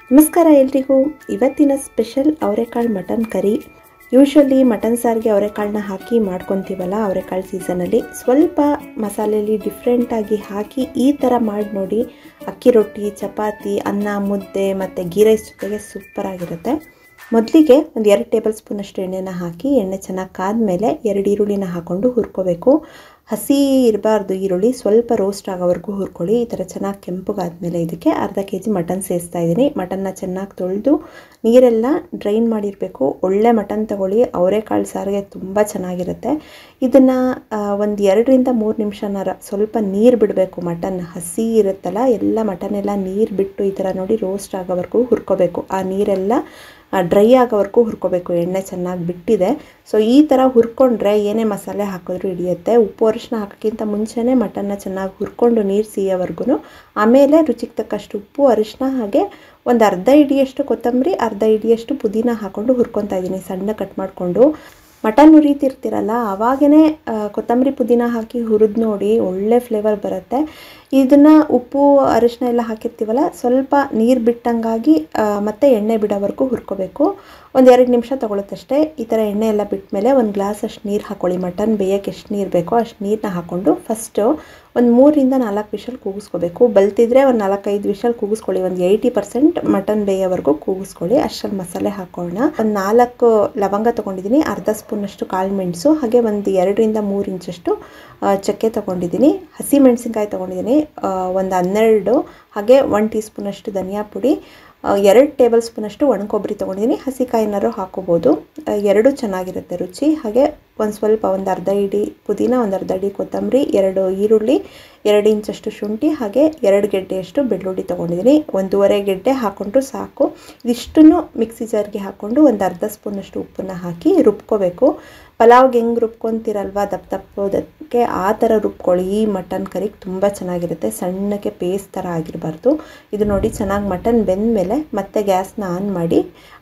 ನಮಸ್ಕಾರ ಎಲ್ರಿಗೂ ಇವತ್ತಿನ ಸ್ಪೆಷಲ್ ಅವರೆಕಾಳು ಮಟನ್ ಕರಿ ಯೂಶ್ವಲಿ ಮಟನ್ ಸಾರಿಗೆ ಅವರೆಕಾಳನ್ನ ಹಾಕಿ ಮಾಡ್ಕೊತೀವಲ್ಲ ಅವರೆಕಾಳು ಸೀಸನಲ್ಲಿ ಸ್ವಲ್ಪ ಮಸಾಲೆಯಲ್ಲಿ ಡಿಫ್ರೆಂಟಾಗಿ ಹಾಕಿ ಈ ಥರ ಮಾಡಿ ನೋಡಿ ಅಕ್ಕಿ ರೊಟ್ಟಿ ಚಪಾತಿ ಅನ್ನ ಮುದ್ದೆ ಮತ್ತು ಗೀ ರೈಸ್ ಜೊತೆಗೆ ಸೂಪರಾಗಿರುತ್ತೆ ಮೊದಲಿಗೆ ಒಂದು ಎರಡು ಟೇಬಲ್ ಸ್ಪೂನಷ್ಟು ಎಣ್ಣೆನ ಹಾಕಿ ಎಣ್ಣೆ ಚೆನ್ನಾಗಿ ಕಾದ್ಮೇಲೆ ಎರಡು ಈರುಳ್ಳಿನ ಹಾಕ್ಕೊಂಡು ಹುರ್ಕೋಬೇಕು ಹಸಿ ಇರಬಾರ್ದು ಈರುಳ್ಳಿ ಸ್ವಲ್ಪ ರೋಸ್ಟ್ ಆಗೋವರೆಗೂ ಹುರ್ಕೊಳ್ಳಿ ಈ ಥರ ಚೆನ್ನಾಗಿ ಕೆಂಪಗಾದ್ಮೇಲೆ ಇದಕ್ಕೆ ಅರ್ಧ ಕೆ ಜಿ ಮಟನ್ ಸೇರಿಸ್ತಾ ಇದ್ದೀನಿ ಮಟನ್ನ ಚೆನ್ನಾಗಿ ತೊಳೆದು ನೀರೆಲ್ಲ ಡ್ರೈನ್ ಮಾಡಿರಬೇಕು ಒಳ್ಳೆ ಮಟನ್ ತಗೊಳ್ಳಿ ಅವರೆಕಾಳು ಸಾರಿಗೆ ತುಂಬ ಚೆನ್ನಾಗಿರುತ್ತೆ ಇದನ್ನು ಒಂದು ಎರಡರಿಂದ ಮೂರು ನಿಮಿಷನಾರ ಸ್ವಲ್ಪ ನೀರು ಬಿಡಬೇಕು ಮಟನ್ ಹಸಿ ಇರುತ್ತಲ್ಲ ಎಲ್ಲ ಮಟನ್ ಎಲ್ಲ ನೀರು ಬಿಟ್ಟು ಈ ಥರ ನೋಡಿ ರೋಸ್ಟ್ ಆಗೋವರೆಗೂ ಹುರ್ಕೋಬೇಕು ಆ ನೀರೆಲ್ಲ ಡ್ರೈ ಆಗೋವರೆಗೂ ಹುರ್ಕೋಬೇಕು ಎಣ್ಣೆ ಚೆನ್ನಾಗಿ ಬಿಟ್ಟಿದೆ ಸೊ ಈ ಥರ ಹುರ್ಕೊಂಡ್ರೆ ಏನೇ ಮಸಾಲೆ ಹಾಕಿದ್ರೂ ಹಿಡಿಯುತ್ತೆ ಉಪ್ಪು ಅರಿಶಿನ ಹಾಕೋಕ್ಕಿಂತ ಮುಂಚೆನೇ ಮಟನ್ನ ಚೆನ್ನಾಗಿ ಹುರ್ಕೊಂಡು ನೀರು ಸಿಯೋವರೆಗೂ ಆಮೇಲೆ ರುಚಿಗೆ ತಕ್ಕಷ್ಟು ಉಪ್ಪು ಅರಿಶಿನ ಹಾಗೆ ಒಂದು ಅರ್ಧ ಇಡಿಯಷ್ಟು ಕೊತ್ತಂಬರಿ ಅರ್ಧ ಇಡಿಯಷ್ಟು ಪುದೀನ ಹಾಕ್ಕೊಂಡು ಹುರ್ಕೊತಾ ಇದ್ದೀನಿ ಸಣ್ಣ ಕಟ್ ಮಾಡಿಕೊಂಡು ಮಟನ್ ಹುರಿತಿರ್ತೀರಲ್ಲ ಅವಾಗೇ ಕೊತ್ತಂಬರಿ ಪುದೀನ ಹಾಕಿ ಹುರಿದು ನೋಡಿ ಒಳ್ಳೆ ಫ್ಲೇವರ್ ಬರುತ್ತೆ ಇದನ್ನು ಉಪ್ಪು ಅರಿಶಿನ ಎಲ್ಲ ಹಾಕಿರ್ತೀವಲ್ಲ ಸ್ವಲ್ಪ ನೀರು ಬಿಟ್ಟಂಗಾಗಿ ಮತ್ತು ಎಣ್ಣೆ ಬಿಡೋವರೆಗೂ ಹುರ್ಕೋಬೇಕು ಒಂದು ಎರಡು ನಿಮಿಷ ತೊಗೊಳುತ್ತಷ್ಟೇ ಈ ಥರ ಎಣ್ಣೆ ಎಲ್ಲ ಬಿಟ್ಟ ಮೇಲೆ ಒಂದು ಗ್ಲಾಸ್ ಅಷ್ಟು ನೀರು ಹಾಕ್ಕೊಳ್ಳಿ ಮಟನ್ ಬೇಯಕ್ಕೆ ಎಷ್ಟು ನೀರು ಬೇಕೋ ಅಷ್ಟು ನೀರನ್ನ ಹಾಕ್ಕೊಂಡು ಫಸ್ಟು ಒಂದು ಮೂರಿಂದ ನಾಲ್ಕು ವಿಷಲ್ ಕೂಗಿಸ್ಕೋಬೇಕು ಬಲ್ತಿದ್ರೆ ಒಂದು ನಾಲ್ಕೈದು ವಿಷಲ್ ಕೂಗಿಸ್ಕೊಳ್ಳಿ ಒಂದು ಏಯ್ಟಿ ಪರ್ಸೆಂಟ್ ಮಟನ್ ಬೇಯೋವರೆಗೂ ಕೂಗಿಸ್ಕೊಳ್ಳಿ ಅಷ್ಟರಲ್ಲಿ ಮಸಾಲೆ ಹಾಕೋಣ ಒಂದು ನಾಲ್ಕು ಲವಂಗ ತೊಗೊಂಡಿದ್ದೀನಿ ಅರ್ಧ ಸ್ಪೂನಷ್ಟು ಕಾಳು ಮೆಣಸು ಹಾಗೆ ಒಂದು ಎರಡರಿಂದ ಮೂರು ಇಂಚಷ್ಟು ಚಕ್ಕೆ ತೊಗೊಂಡಿದ್ದೀನಿ ಹಸಿ ಮೆಣಸಿನ್ಕಾಯಿ ತೊಗೊಂಡಿದ್ದೀನಿ ಒಂದು ಹನ್ನೆರಡು ಹಾಗೆ ಒನ್ ಟೀ ಸ್ಪೂನಷ್ಟು ಧನಿಯಾ ಪುಡಿ ಎರಡು ಟೇಬಲ್ ಸ್ಪೂನಷ್ಟು ಒಣ ಕೊಬ್ಬರಿ ತೊಗೊಂಡಿದ್ದೀನಿ ಹಸಿಕಾಯಿನಾರು ಹಾಕೋಬೋದು ಎರಡು ಚೆನ್ನಾಗಿರುತ್ತೆ ರುಚಿ ಹಾಗೆ ಒಂದು ಸ್ವಲ್ಪ ಒಂದು ಅರ್ಧ ಇಡಿ ಪುದೀನ ಒಂದು ಅರ್ಧ ಇಡಿ ಕೊತ್ತಂಬರಿ ಎರಡು ಈರುಳ್ಳಿ ಎರಡು ಇಂಚಷ್ಟು ಶುಂಠಿ ಹಾಗೆ ಎರಡು ಗೆಡ್ಡೆಯಷ್ಟು ಬೆಳ್ಳುಳ್ಳಿ ತೊಗೊಂಡಿದ್ದೀನಿ ಒಂದೂವರೆ ಗೆಡ್ಡೆ ಹಾಕ್ಕೊಂಡ್ರು ಸಾಕು ಇದಿಷ್ಟನ್ನು ಮಿಕ್ಸಿ ಜಾರ್ಗೆ ಹಾಕ್ಕೊಂಡು ಒಂದು ಅರ್ಧ ಸ್ಪೂನಷ್ಟು ಉಪ್ಪನ್ನು ಹಾಕಿ ರುಬ್ಕೋಬೇಕು ಪಲಾವ್ಗೆ ಹೆಂಗೆ ರುಬ್ಕೊತಿರಲ್ವ ದಪ್ಪ ದಪ್ಪದಕ್ಕೆ ಆ ಥರ ರುಬ್ಕೊಳ್ಳಿ ಈ ಮಟನ್ ಕರಿಗೆ ತುಂಬ ಚೆನ್ನಾಗಿರುತ್ತೆ ಸಣ್ಣಕ್ಕೆ ಪೇಸ್ಟ್ ಥರ ಆಗಿರಬಾರ್ದು ಇದು ನೋಡಿ ಚೆನ್ನಾಗಿ ಮಟನ್ ಬೆಂದಮೇಲೆ ಮತ್ತೆ ಗ್ಯಾಸ್ನ ಆನ್ ಮಾಡಿ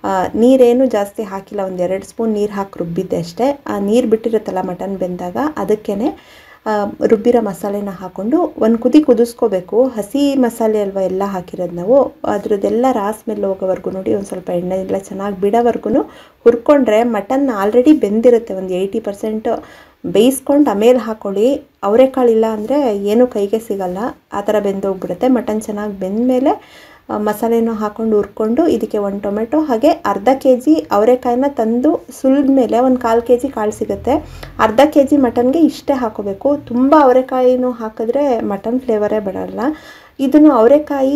ನೀರೇನು ಜಾಸ್ತಿ ಹಾಕಿಲ್ಲ ಒಂದು ಎರಡು ಸ್ಪೂನ್ ನೀರು ಹಾಕಿ ರುಬ್ಬಿದ್ದೆ ಅಷ್ಟೇ ಆ ನೀರು ಬಿಟ್ಟಿರುತ್ತಲ್ಲ ಮಟನ್ ಬೆಂದಾಗ ಅದಕ್ಕೇ ರುಬ್ಬಿರೋ ಮಸಾಲೆನ ಹಾಕ್ಕೊಂಡು ಒಂದು ಕುದಿ ಕುದಿಸ್ಕೋಬೇಕು ಹಸಿ ಮಸಾಲೆ ಅಲ್ವಾ ಎಲ್ಲ ಹಾಕಿರೋದು ನಾವು ಅದ್ರದ್ದೆಲ್ಲ ರಾಸ್ ಮೇಲೆ ಹೋಗೋವರೆಗೂ ನೋಡಿ ಒಂದು ಸ್ವಲ್ಪ ಎಣ್ಣೆ ಎಲ್ಲ ಚೆನ್ನಾಗಿ ಬಿಡೋವರೆಗೂ ಹುರ್ಕೊಂಡ್ರೆ ಮಟನ್ ಆಲ್ರೆಡಿ ಬೆಂದಿರುತ್ತೆ ಒಂದು ಏಯ್ಟಿ ಪರ್ಸೆಂಟ್ ಬೇಯಿಸ್ಕೊಂಡು ಆಮೇಲೆ ಹಾಕ್ಕೊಳ್ಳಿ ಅವರೆಕಾಳಿಲ್ಲ ಅಂದರೆ ಏನೂ ಕೈಗೆ ಸಿಗಲ್ಲ ಆ ಥರ ಬೆಂದೋಗ್ಬಿಡುತ್ತೆ ಮಟನ್ ಚೆನ್ನಾಗಿ ಬೆಂದಮೇಲೆ ಮಸಾಲೆನೂ ಹಾಕ್ಕೊಂಡು ಹುರ್ಕೊಂಡು ಇದಕ್ಕೆ ಒಂದು ಟೊಮೆಟೊ ಹಾಗೆ ಅರ್ಧ ಕೆ ಜಿ ಅವರೆಕಾಯಿನ ತಂದು ಸುಲಿದ ಮೇಲೆ ಒಂದು ಕಾಲು ಕೆ ಜಿ ಕಾಳು ಸಿಗುತ್ತೆ ಅರ್ಧ ಕೆ ಜಿ ಮಟನ್ಗೆ ಇಷ್ಟೇ ಹಾಕೋಬೇಕು ತುಂಬ ಅವರೆಕಾಯಿನೂ ಹಾಕಿದ್ರೆ ಮಟನ್ ಫ್ಲೇವರೇ ಬರಲ್ಲ ಇದನ್ನು ಅವರೆಕಾಯಿ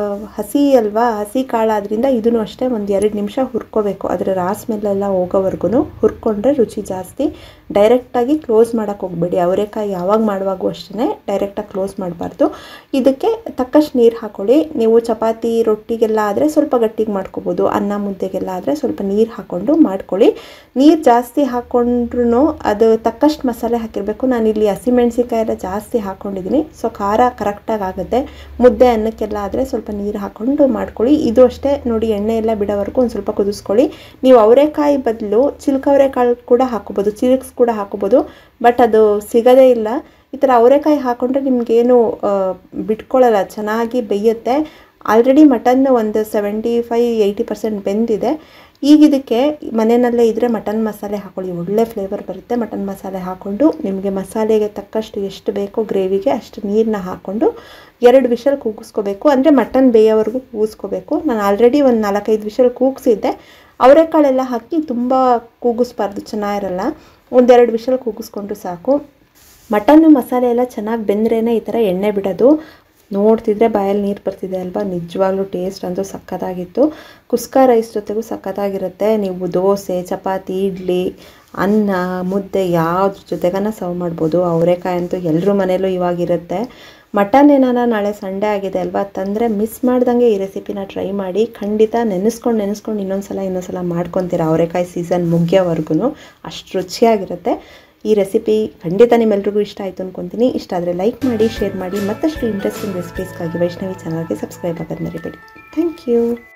ಹಸಿ ಅಲ್ವಾ ಹಸಿ ಕಾಳಾದ್ರಿಂದ ಇದನ್ನು ಅಷ್ಟೇ ಒಂದು ಎರಡು ನಿಮಿಷ ಹುರ್ಕೋಬೇಕು ಅದರ ರಾಸ್ ಮೇಲೆಲ್ಲ ಹೋಗೋವರೆಗೂ ಹುರ್ಕೊಂಡ್ರೆ ರುಚಿ ಜಾಸ್ತಿ ಡೈರೆಕ್ಟಾಗಿ ಕ್ಲೋಸ್ ಮಾಡೋಕ್ಕೆ ಹೋಗ್ಬೇಡಿ ಅವರೆಕಾಯಿ ಯಾವಾಗ ಮಾಡುವಾಗೂ ಅಷ್ಟೇ ಡೈರೆಕ್ಟಾಗಿ ಕ್ಲೋಸ್ ಮಾಡಬಾರ್ದು ಇದಕ್ಕೆ ತಕ್ಕಷ್ಟು ನೀರು ಹಾಕ್ಕೊಳ್ಳಿ ನೀವು ಚಪಾತಿ ರೊಟ್ಟಿಗೆಲ್ಲ ಆದರೆ ಸ್ವಲ್ಪ ಗಟ್ಟಿಗೆ ಮಾಡ್ಕೋಬೋದು ಅನ್ನ ಮುದ್ದೆಗೆಲ್ಲ ಆದರೆ ಸ್ವಲ್ಪ ನೀರು ಹಾಕ್ಕೊಂಡು ಮಾಡ್ಕೊಳ್ಳಿ ನೀರು ಜಾಸ್ತಿ ಹಾಕ್ಕೊಂಡ್ರು ಅದು ತಕ್ಕಷ್ಟು ಮಸಾಲೆ ಹಾಕಿರಬೇಕು ನಾನಿಲ್ಲಿ ಹಸಿಮೆಣ್ಸಿನ್ಕಾಯಿ ಎಲ್ಲ ಜಾಸ್ತಿ ಹಾಕ್ಕೊಂಡಿದ್ದೀನಿ ಸೊ ಖಾರ ಕರೆಕ್ಟಾಗಿ ಆಗುತ್ತೆ ಮುದ್ದೆ ಅನ್ನಕ್ಕೆಲ್ಲ ಆದರೆ ಸ್ವಲ್ಪ ನೀರು ಹಾಕ್ಕೊಂಡು ಮಾಡ್ಕೊಳ್ಳಿ ಇದು ಅಷ್ಟೇ ನೋಡಿ ಎಣ್ಣೆ ಎಲ್ಲ ಬಿಡೋವರೆಗೂ ಒಂದು ಸ್ವಲ್ಪ ಕುದಿಸ್ಕೊಳ್ಳಿ ನೀವು ಅವರೆಕಾಯಿ ಬದಲು ಚಿಲ್ಕವರೆಕಾಳು ಕೂಡ ಹಾಕೋಬೋದು ಚಿಲ್ಕ್ಸ್ ಕೂಡ ಹಾಕೋಬೋದು ಬಟ್ ಅದು ಸಿಗೋದೇ ಇಲ್ಲ ಈ ಥರ ಅವರೆಕಾಯಿ ಹಾಕ್ಕೊಂಡ್ರೆ ನಿಮಗೇನು ಬಿಟ್ಕೊಳ್ಳಲ್ಲ ಚೆನ್ನಾಗಿ ಬೇಯುತ್ತೆ ಆಲ್ರೆಡಿ ಮಟನ್ ಒಂದು ಸೆವೆಂಟಿ ಫೈ ಏಯ್ಟಿ ಪರ್ಸೆಂಟ್ ಬೆಂದಿದೆ ಈಗ ಇದಕ್ಕೆ ಮನೆಯಲ್ಲೇ ಇದ್ದರೆ ಮಟನ್ ಮಸಾಲೆ ಹಾಕ್ಕೊಳ್ಳಿ ಒಳ್ಳೆ ಫ್ಲೇವರ್ ಬರುತ್ತೆ ಮಟನ್ ಮಸಾಲೆ ಹಾಕ್ಕೊಂಡು ನಿಮಗೆ ಮಸಾಲೆಗೆ ತಕ್ಕಷ್ಟು ಎಷ್ಟು ಬೇಕೋ ಗ್ರೇವಿಗೆ ಅಷ್ಟು ನೀರನ್ನ ಹಾಕ್ಕೊಂಡು ಎರಡು ವಿಷಲ್ ಕೂಗಿಸ್ಕೋಬೇಕು ಅಂದರೆ ಮಟನ್ ಬೇಯೋವರೆಗೂ ಕೂಗಿಸ್ಕೋಬೇಕು ನಾನು ಆಲ್ರೆಡಿ ಒಂದು ನಾಲ್ಕೈದು ವಿಷಲ್ ಕೂಗಿಸಿದ್ದೆ ಅವರೆಕಾಳೆಲ್ಲ ಹಾಕಿ ತುಂಬ ಕೂಗಿಸ್ಬಾರ್ದು ಚೆನ್ನಾಗಿರಲ್ಲ ಒಂದೆರಡು ವಿಷಲ್ ಕೂಗಿಸ್ಕೊಂಡ್ರು ಸಾಕು ಮಟನ್ ಮಸಾಲೆ ಎಲ್ಲ ಚೆನ್ನಾಗಿ ಬೆಂದ್ರೇ ಈ ಥರ ಎಣ್ಣೆ ಬಿಡೋದು ನೋಡ್ತಿದ್ರೆ ಬಾಯಲ್ಲಿ ನೀರು ಬರ್ತಿದೆ ಅಲ್ವಾ ನಿಜವಾಗ್ಲೂ ಟೇಸ್ಟ್ ಅಂತೂ ಸಕ್ಕತ್ತಾಗಿತ್ತು ಕುಸ್ಕ ರೈಸ್ ಜೊತೆಗೂ ಸಕ್ಕತ್ತಾಗಿರುತ್ತೆ ನೀವು ದೋಸೆ ಚಪಾತಿ ಇಡ್ಲಿ ಅನ್ನ ಮುದ್ದೆ ಯಾವ್ದ್ರ ಜೊತೆಗನ ಸರ್ವ್ ಮಾಡ್ಬೋದು ಅವರೆಕಾಯಿ ಅಂತೂ ಎಲ್ಲರ ಮನೇಲೂ ಇವಾಗಿರುತ್ತೆ ಮಟನ್ ಏನಾರ ನಾಳೆ ಸಂಡೇ ಆಗಿದೆ ಅಲ್ವಾ ತಂದರೆ ಮಿಸ್ ಮಾಡ್ದಂಗೆ ಈ ರೆಸಿಪಿನ ಟ್ರೈ ಮಾಡಿ ಖಂಡಿತ ನೆನೆಸ್ಕೊಂಡು ನೆನೆಸ್ಕೊಂಡು ಇನ್ನೊಂದು ಸಲ ಇನ್ನೊಂದು ಸಲ ಮಾಡ್ಕೊತೀರ ಅವರೆಕಾಯಿ ಸೀಸನ್ ಮುಗಿಯೋವರೆಗೂ ಅಷ್ಟು ರುಚಿಯಾಗಿರುತ್ತೆ ಈ ರೆಸಿಪಿ ಖಂಡಿತ ನಿಮ್ಮೆಲ್ರಿಗೂ ಇಷ್ಟ ಆಯಿತು ಅಂದ್ಕೊತೀನಿ ಇಷ್ಟ ಆದರೆ ಲೈಕ್ ಮಾಡಿ ಶೇರ್ ಮಾಡಿ ಮತ್ತಷ್ಟು ಇಂಟ್ರೆಸ್ಟಿಂಗ್ ರೆಸಿಪೀಸ್ಗಾಗಿ ವೈಷ್ಣವಿ ಚಾನಲ್ಗೆ ಸಬ್ಸ್ಕ್ರೈಬ್ ಆಗೋದು ಮರಿಬೇಡಿ ಥ್ಯಾಂಕ್ ಯು